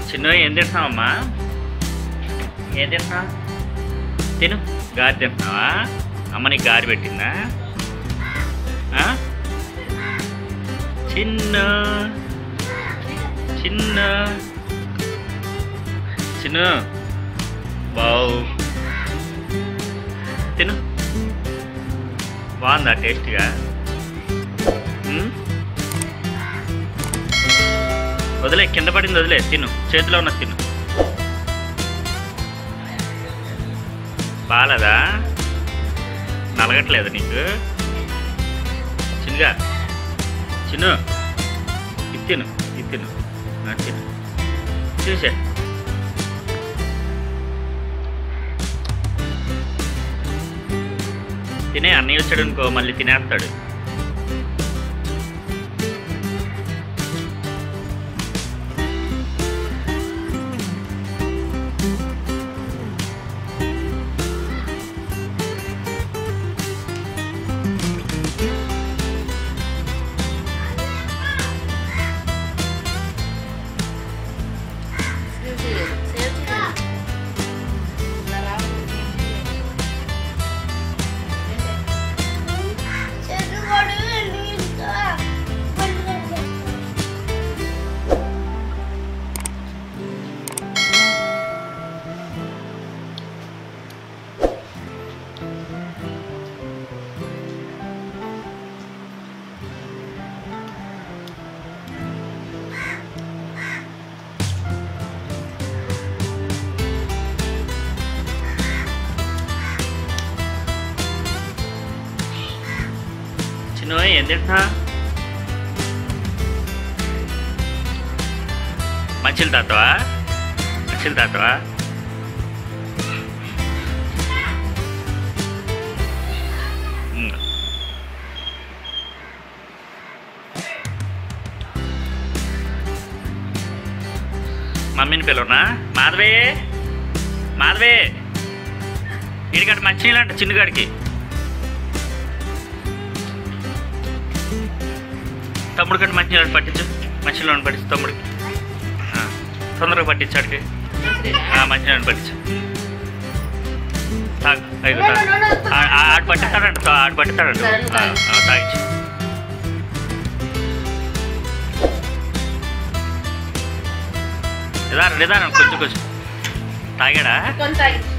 చిన్న ఏం తింటున్నావమ్మా ఏం తింటున్నావు తిను గారి తింటున్నావా అమ్మ నీకు గారి పెట్టిందా ఆ? చిన్న చిన్న చిన్న బావు తిను బాగుందా టేస్ట్గా ఉమ్? వదిలే కింద పడింది వదిలే తిను చేతిలో ఉన్న తిను బాలదా నలగట్లేదు నీకు చిన్నగా చిన్ను ఇది తిను ఇది తిను ఆ, తిను చూసే తినే అన్నయ్య వచ్చాడు అనుకో మళ్ళీ తినేస్తాడు సేవ్ చేయలేదు సేవ్ చేయలేదు ఇలా రావాలి సేవ్ చేయలేదు చెరుగోడు నీళ్ళతో పండుగ చేస్తాం. చిన్న ఏం తింటున్నా మంచిలు తాతవా మంచిలు తాతవా ఉమ్. మమ్మీని పిలవనా మాధవే మాధవే ఇడికాడ మంచినీళ్ళు అంట చిన్నగాడికి తమ్ముడు కంటే మంచినీళ్ళు పట్టించు మంచినీళ్ళు పట్టించు తమ్ముడికి ఆ, తొందరగా పట్టించాడికి మంచినీళ్ళు పట్టించు తాగు ఐదు తాగు ఆ- ఆ- ఆడు పట్టిస్తాడంట తా- ఆడు పట్టిస్తాడంట సరే, నువ్వు తాగు. ఆ, ఆ, తాగించు నిదానం నిదానం కొంచెం కొంచెం తాగాడా కొంత తాగించు